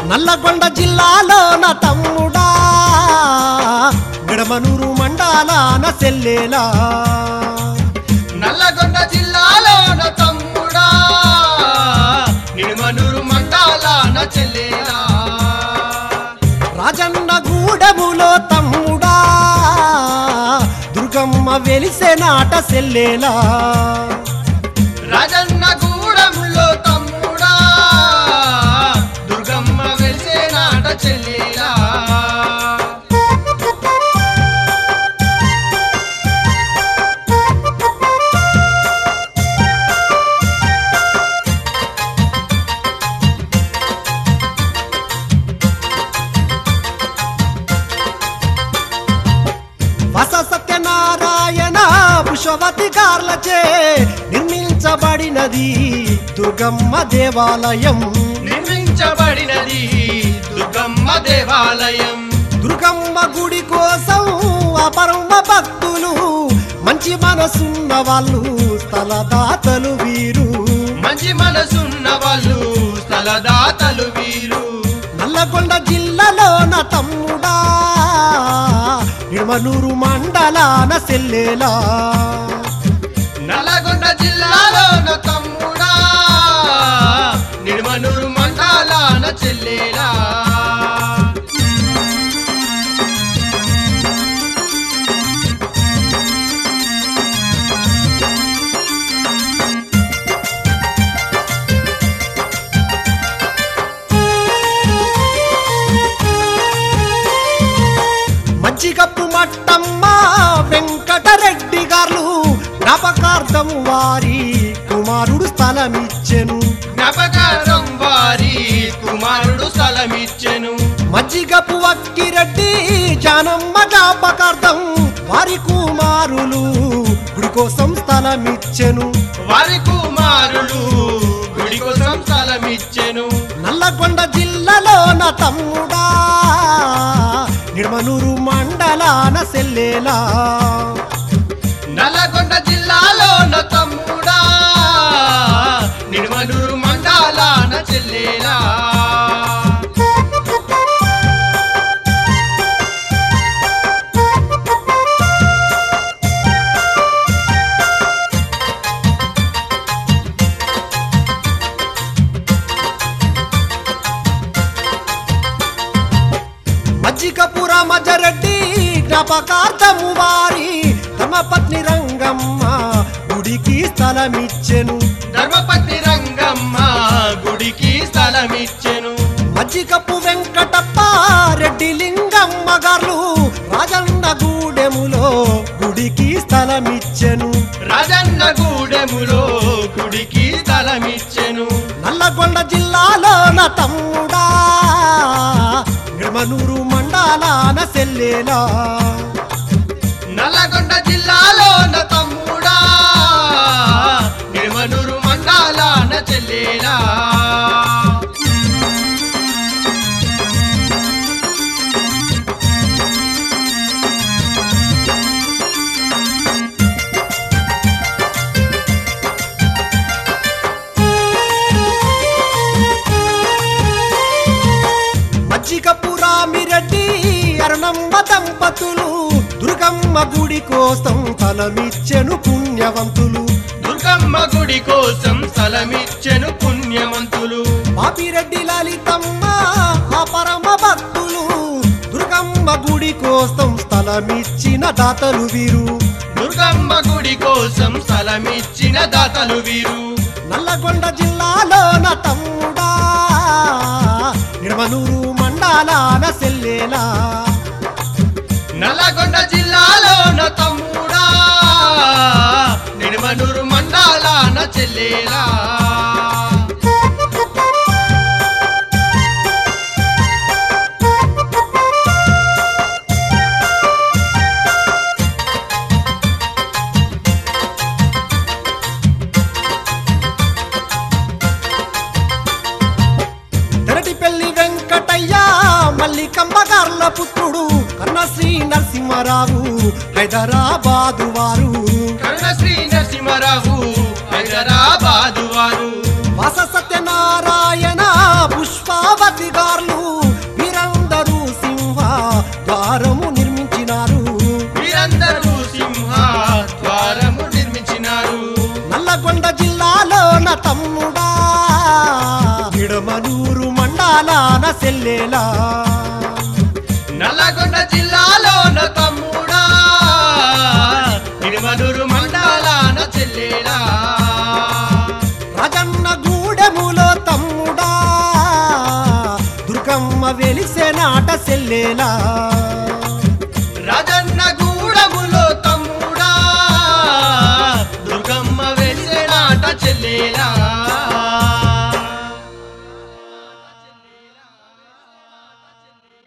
నల్లగొండ జిల్లాలోన తమ్ముడా గడమనూరు మండలాన సెల్లేలా నల్లగొండ జిల్లాలోన తమ్ముడా నిడుమనూరు మండలాన చెల్లేలా రాజన్న గూడెములో తమ్ముడా దుర్గమ్మ వెలిసే నాట సెల్లేలా రాజన్న గూడెంలో తమ్ముడా దుర్గమ్మ వెలిసే నాట చెల్లేలా వస సత్యనారాయణ పుష్పవతి కార్లచే నిర్మించబడినది దుర్గమ్మ దేవాలయం నిర్మించబడినది దుర్గమ్మ దేవాలయం దుర్గమ్మ గుడి కోసం అపరమ భక్తులు మంచి మనసున్న వాళ్ళు స్థలదాతలు వీరు మంచి మనసున్న వాళ్ళు స్థలదాతలు వీరు నల్లగొండ జిల్లాలోన తమ్ముడా నిడమనూరు మండలాన సెల్లేలా నల్లగొండ జిల్లాలోన తమ్ముడా నిడుమనూరు మండలాన చెల్లేలా మజ్జిగప్పు మట్టమ్మ వెంకటరెడ్డి గారు జ్ఞాపకార్థం వారి కుమారుడు స్థలమిచ్చెను జ్ఞాపకారం వారి కుమారుడు స్థలమిచ్చెను మజ్జిగపు వక్కిరెడ్డి జానమ్మ జ్ఞాపకార్థం వారి కుమారులు గుడి కోసం స్థలమిచ్చెను వారి కుమారుడు గుడి కోసం స్థలమిచ్చెను నల్లగొండ జిల్లాలోన తమ్ముడా నిడమనూరు మండలాన సెల్లేలా నల్లగొండ జిల్లాలోన తమ్ముడా నిడుమనూరు మండలాన చెల్లేలా మజ్జిగపుర మజరెడ్డి జ్ఞాపకార్థము వారి ధర్మపత్ని రంగమ్మ గుడికి స్థలమిచ్చెను ధర్మపతి రంగమ్మ గుడికి స్థలమిచ్చెను మజ్జిగపు వెంకటప్ప రెడ్డి లింగమ్మ గారు రాజన్న గూడెములో గుడికి స్థలమిచ్చెను రాజన్న గూడెములో గుడికి స్థలమిచ్చెను నల్లగొండ జిల్లాలోన తమ్ముడా నిడమనూరు మండలాన సెల్లేలా నల్లగొండ జిల్లాలోన తమ్ముడా నిడుమనూరు మండలాన చెల్లేలా మజ్జిగపు రామిరెడ్డి అరుణమ్మ దంపతులు దుర్గమ్మ గుడి కోసం తలమిచ్చెను పుణ్యవంతులు దుర్గమ్మ గుడి కోసం స్థలమిచ్చెను పుణ్యవంతులు పాపిరెడ్డి లలితమ్మ ఆ పరమ భక్తులు దుర్గమ్మ గుడి కోసం స్థలమిచ్చిన దాతలు వీరు దుర్గమ్మ గుడి కోసం స్థలమిచ్చిన దాతలు వీరు నల్లగొండ జిల్లాలోన తమ్ముడా నిర్మనూరు మండలాన సెల్లేలా నల్లగొండ జిల్లాలోన తమ్ముడా నిడుమనూరు మండలాన చెల్లేలా తెరటిపల్లి వెంకటయ్య మల్లికమ్మ గార్ల పుత్రుడు కన్నశ్రీ నరసింహారావు హైదరాబాదు వారు కరుణశ్రీ నరసింహరావు హైదరాబాదు వారు వాస సత్యనారాయణ పుష్పావతి గార్లు జిల్లాలోన తమ్ముడా విడమనూరు మండలాన సెల్లేలా నల్లగొండ జిల్లాలోన తమ్ముడా ఇడుమనూరు మండలాన చెల్లేలా రాజన్న గూడెములో తమ్ముడా దుర్గమ్మ వెలిసే నాట సెల్లేలా